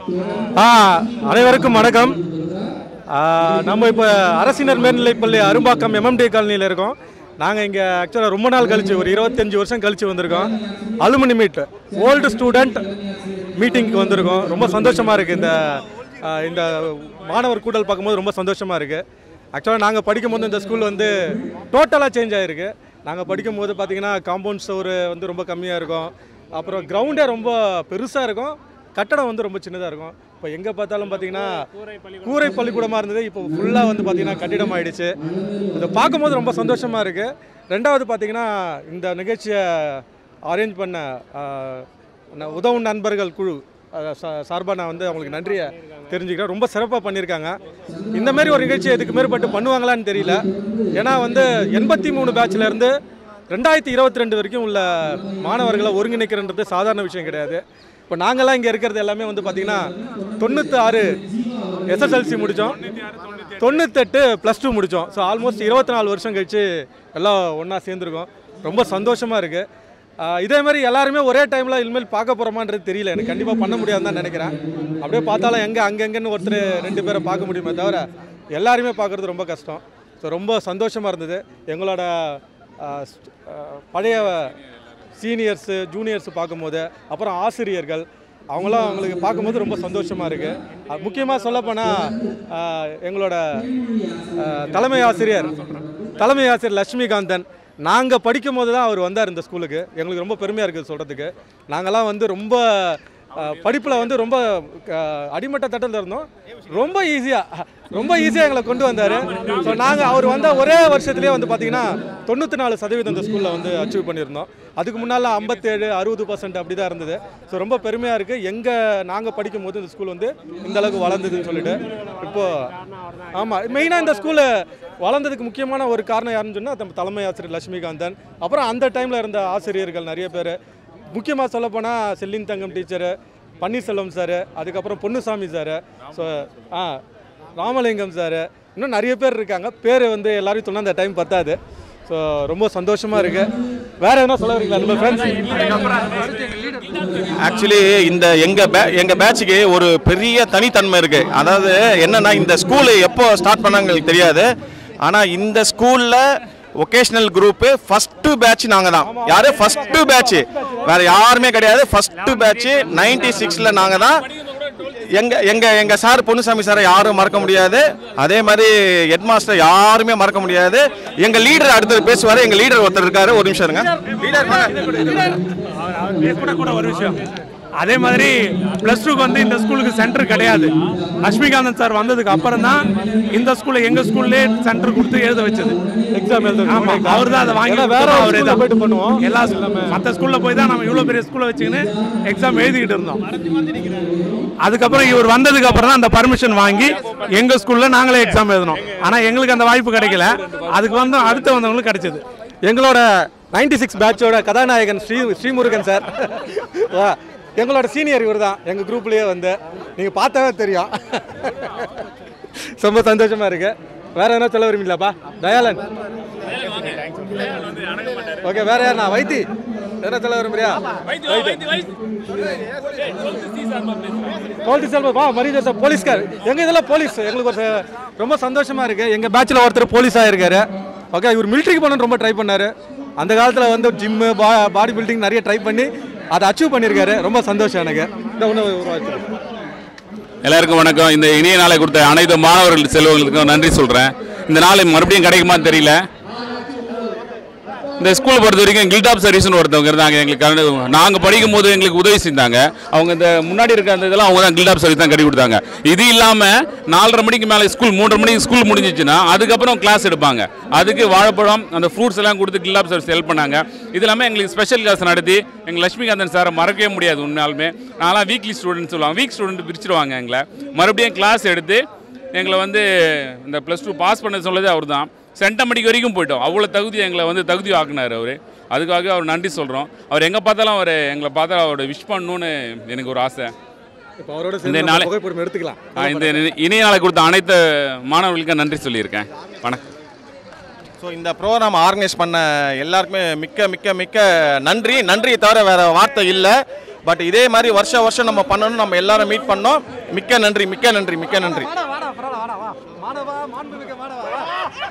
ஆ அனைவருக்கும் வணக்கம் ஆ, நம்ம இப்போ அரசினர் மேல்நிலைப்பள்ளி அரும்பாக்கம் எம்எம்டி காலனியில் இருக்கோம் நாங்கள் இங்கே ஆக்சுவலாக ரொம்ப நாள் கழிச்சு ஒரு இருபத்தஞ்சி வருஷம் கழிச்சு வந்திருக்கோம் அலுமினி மீட் ஓல்டு ஸ்டூடெண்ட் மீட்டிங்க்கு வந்திருக்கோம் ரொம்ப சந்தோஷமாக இருக்குது இந்த ஆ, இந்த மாணவர் கூட்டல் பார்க்கும்போது ரொம்ப சந்தோஷமாக இருக்குது ஆக்சுவலாக நாங்கள் படிக்கும்போது இந்த ஸ்கூல் வந்து டோட்டலாக சேஞ்ச் ஆகிருக்கு நாங்கள் படிக்கும்போது பார்த்தீங்கன்னா காம்பவுண்ட் ஸ்டோரு வந்து ரொம்ப கம்மியாக இருக்கும் அப்புறம் கிரவுண்டே ரொம்ப பெருசாக இருக்கும் கட்டடம் வந்து ரொம்ப சின்னதாக இருக்கும் இப்போ எங்கே பார்த்தாலும் பார்த்தீங்கன்னா கூரை பள்ளிக்கூடமாக இருந்தது இப்போ ஃபுல்லாக வந்து பார்த்தீங்கன்னா கட்டிடம் ஆயிடுச்சு இதை பார்க்கும்போது ரொம்ப சந்தோஷமாக இருக்குது ரெண்டாவது பார்த்தீங்கன்னா இந்த நிகழ்ச்சியை அரேஞ்ச் பண்ண ஆஹ், ந- உதவும் நண்பர்கள் குழு சார்பாக நான் வந்து அவங்களுக்கு நன்றியை தெரிஞ்சுக்கிறேன் ரொம்ப சிறப்பாக பண்ணியிருக்காங்க இந்த மாதிரி ஒரு நிகழ்ச்சி இதுக்கு மேற்பட்டு பண்ணுவாங்களான்னு தெரியல ஏன்னா வந்து எண்பத்தி மூணு பேட்ச்லேருந்து ரெண்டாயிரத்தி இருபத்தி ரெண்டு வரைக்கும் உள்ள மாணவர்களை ஒருங்கிணைக்கிறன்றது சாதாரண விஷயம் கிடையாது இப்போ நாங்கள்லாம் இங்கே இருக்கிறது எல்லாமே வந்து பார்த்திங்கன்னா தொண்ணூற்றி ஆறு எஸ்எஸ்எல்சி முடித்தோம் தொண்ணூத்தெட்டு ப்ளஸ் டூ முடித்தோம் ஸோ ஆல்மோஸ்ட் இருபத்தி நாலு வருஷம் கழிச்சு எல்லாம் ஒன்றா சேர்ந்துருக்கோம் ரொம்ப சந்தோஷமாக இருக்குது இதே மாதிரி எல்லாருமே ஒரே டைமில் இனிமேல் பார்க்க போகிறோமான்றது தெரியல எனக்கு கண்டிப்பாக பண்ண முடியாதுன்னு தான் நினைக்கிறேன் அப்படியே பார்த்தாலும் எங்கே அங்கங்கன்னு ஒருத்தர் ரெண்டு பேரை பார்க்க முடியுமே தவிர எல்லாருமே பார்க்குறது ரொம்ப கஷ்டம் ஸோ ரொம்ப சந்தோஷமாக இருந்தது எங்களோட ஆ, st- ஆ, பழைய சீனியர்ஸு ஜூனியர்ஸ் பார்க்கும்போது அப்புறம் ஆசிரியர்கள் அவங்களாம் அவங்களுக்கு பார்க்கும்போது ரொம்ப சந்தோஷமாக இருக்குது முக்கியமாக சொல்லப்போனால் எங்களோட ஆ, தலைமை ஆசிரியர் தலைமை ஆசிரியர் லட்சுமிகாந்தன் நாங்கள் படிக்கும் போது தான் அவர் வந்தார் இந்த ஸ்கூலுக்கு எங்களுக்கு ரொம்ப பெருமையாக இருக்குது சொல்கிறதுக்கு நாங்கள்லாம் வந்து ரொம்ப படிப்பில் வந்து ரொம்ப அஹ், அடிமட்ட தட்டத்தில் இருந்தோம் ரொம்ப ஈஸியாக ரொம்ப ஈஸியாக எங்களை கொண்டு வந்தார் ஸோ நாங்கள் அவர் வந்த ஒரே வருஷத்துலேயே வந்து பார்த்தீங்கன்னா தொண்ணூற்றி நாலு சதவீதம் இந்த ஸ்கூலில் வந்து அச்சீவ் பண்ணியிருந்தோம் அதுக்கு முன்னால் ஐம்பத்தேழு அறுபது பர்சன்ட் அப்படி தான் இருந்தது ஸோ ரொம்ப பெருமையாக இருக்குது எங்கே நாங்கள் படிக்கும் போது இந்த ஸ்கூல் வந்து இந்த அளவுக்கு வளர்ந்ததுன்னு சொல்லிட்டு இப்போது ஆமாம் மெயினாக இந்த ஸ்கூலு வளர்ந்ததுக்கு முக்கியமான ஒரு காரணம் யாருன்னு சொன்னால் நம்ம தலைமை ஆசிரியர் லட்சுமிகாந்தன் அப்புறம் அந்த டைமில் இருந்த ஆசிரியர்கள் நிறைய பேர் முக்கியமாக சொல்லப்போனால் செல்லின் தங்கம் டீச்சரு பன்னீர்செல்வம் சார் அதுக்கப்புறம் பொன்னுசாமி சார் ஸோ ஆ ராமலிங்கம் சார் இன்னும் நிறைய பேர் இருக்காங்க பேர் வந்து எல்லாரையும் சொன்னால் அந்த டைம் பத்தாது ஸோ ரொம்ப சந்தோஷமாக இருக்குது வேறு எதனா சொல்ல வரீங்களா நம்ம ஃப்ரெண்ட்ஸ் ஆக்சுவலி இந்த எங்க பே எங்க பேட்சுக்கு ஒரு பெரிய தனித்தன்மை இருக்கு அதாவது என்னன்னா இந்த ஸ்கூல் எப்போ ஸ்டார்ட் பண்ணாங்க எங்களுக்கு தெரியாது ஆனா இந்த ஸ்கூல்ல ஒகேஷனல் குரூப் ஃபர்ஸ்ட் பேட்ச் நாங்க தான் யாரு ஃபர்ஸ்ட் பேட்ச் வேற யாருமே கிடையாது ஃபர்ஸ்ட் பேட்ச் நைன்டி சிக்ஸ்ல நாங்க தான் எங்க எங்க எங்க சார் பொன்னுசாமி சாரை யாரும் மறக்க முடியாது அதே மாதிரி ஹெட் மாஸ்டர் யாருமே மறக்க முடியாது எங்க லீடர் அடுத்தது பேசுவாரு எங்க லீடர் ஒருத்தர் இருக்காரு ஒரு நிமிஷம் இருங்க கூட கூட ஒரு விஷயம் அதே மாதிரி ப்ளஸ் டூக்கு வந்து இந்த ஸ்கூலுக்கு சென்டர் கிடையாது லட்சுமிகாந்தன் சார் வந்ததுக்கு அப்புறம் தான் இந்த ஸ்கூல்ல எங்க ஸ்கூல்லே சென்டர் கொடுத்து எழுத வச்சது எக்ஸாம் எழுத ஆமா அவர் தான் அதை வாங்கி ஏன்னா வேற ஒரு அவரே ஸ்கூல்ல தான் போயிட்டு பண்ணுவோம் எல்லா மற்ற ஸ்கூல்ல போய் தான் நம்ம இவ்வளவு பெரிய ஸ்கூல்ல வச்சுக்கின்னு எக்ஸாம் எழுதிக்கிட்டு இருந்தோம் அதுக்கப்புறம் இவர் வந்ததுக்கு அப்புறம் தான் அந்த பர்மிஷன் வாங்கி எங்க ஸ்கூல்ல நாங்களே எக்ஸாம் எழுதணும் ஆனா எங்களுக்கு அந்த வாய்ப்பு கிடைக்கல அதுக்கு வந்து அடுத்து வந்தவங்களுக்கு கிடைச்சது எங்களோட நைன்டி சிக்ஸ் பேட்சோட கதாநாயகன் ஸ்ரீ ஸ்ரீமுருகன் சார் வா, எங்களோட சீனியர் இவர் தான் எங்கள் குரூப்லேயே வந்து நீங்கள் பார்த்தாவே தெரியும் ரொம்ப சந்தோஷமாக இருக்கு வேற என்ன சொல்ல விரும்பலப்பா தயாளன் ஓகே வேற யாருண்ணா வைத்தி என்ன சொல்ல விரும்புறியா போலீஸ் செல்வம் வா மரியாதை சார் போலீஸ்கார் எங்க இதெல்லாம் போலீஸ் எங்களுக்கு ஒரு ச- ரொம்ப சந்தோஷமா இருக்கு எங்க பேட்ச்ல ஒருத்தர் போலீஸ் ஆயிருக்காரு ஓகே இவர் மிலிட்ரிக்கு போகணும்னு ரொம்ப ட்ரை பண்ணாரு அந்த காலத்துல வந்து ஜிம்மு பாடி பில்டிங் நிறைய ட்ரை பண்ணி அதை அச்சீவ் பண்ணியிருக்காரு ரொம்ப சந்தோஷம் எனக்கு இந்த ஒன்று உருவாச்சு எல்லாருக்கும் வணக்கம் இந்த இனிய நாளை கொடுத்த அனைத்து மாணவர்கள் செல்வங்களுக்கும் நன்றி சொல்கிறேன் இந்த நாள் மறுபடியும் கிடைக்குமான்னு தெரியல இந்த ஸ்கூலை பொறுத்த வரைக்கும் கில்ட் ஆஃப் சர்வீஸ்னு ஒருத்தவங்க இருந்தாங்க எங்களுக்கு நாங்கள் படிக்கும் போது எங்களுக்கு உதவி செஞ்சாங்க அவங்க இந்த முன்னாடி இருக்க அந்த இதெல்லாம் அவங்க தான் கில்ட் ஆஃப் சர்வீஸ் தான் கட்டி கொடுத்தாங்க இது இல்லாமல் நாலரை மணிக்கு மேலே ஸ்கூல் மூன்றரை மணிக்கு ஸ்கூல் முடிஞ்சிச்சுன்னா அதுக்கப்புறம் கிளாஸ் எடுப்பாங்க அதுக்கு வாழைப்பழம் அந்த ஃப்ரூட்ஸ் எல்லாம் கொடுத்து கில்ட் ஆஃப் சர்வீஸ் ஹெல்ப் பண்ணாங்க இது இல்லாமல் எங்களுக்கு ஸ்பெஷல் கிளாஸ் நடத்தி எங்கள் லட்சுமிகாந்தன் சாரை மறக்கவே முடியாது உண்மையாலுமே நான்லாம் வீக்லி ஸ்டூடெண்ட் சொல்லுவாங்க வீக் ஸ்டூடெண்ட் பிரிச்சிருவாங்க எங்களை மறுபடியும் கிளாஸ் எடுத்து எங்களை வந்து இந்த ப்ளஸ் டூ பாஸ் பண்ண சொல்லதே அவர் தான் சென்டமடிக்கு வரைக்கும் போயிட்டோம் அவ்வளோ தகுதி எங்களை வந்து தகுதி ஆக்குனார் அவர் அதுக்காக அவர் நன்றி சொல்கிறோம் அவர் எங்கே பார்த்தாலும் அவர் எங்களை பார்த்தா அவரோட விஷ் பண்ணணும்னு எனக்கு ஒரு ஆசை இப்போ அவரோட இந்த சேர்ந்து நாளை- நம்ம புகைப்படம் எடுத்துக்கலாம் ஆ, இந்த இனிய நாளை கொடுத்த அனைத்து மாணவர்களுக்கும் நன்றி சொல்லியிருக்கேன் வணக்கம் ஸோ இந்த ப்ரோக்ராம் ஆர்கனைஸ் பண்ண எல்லாருக்குமே மிக்க மிக்க மிக்க நன்றி நன்றியை தவிர வேற வார்த்தை இல்லை பட் இதே மாதிரி வருஷ வருஷம் நம்ம பண்ணணும் நம்ம எல்லாரும் மீட் பண்ணோம் மிக்க நன்றி மிக்க நன்றி மிக்க நன்றி வாடா வாடா பரவாயில்ல வாடா வா மாணவா மாண்புமிக்க மாணவா வா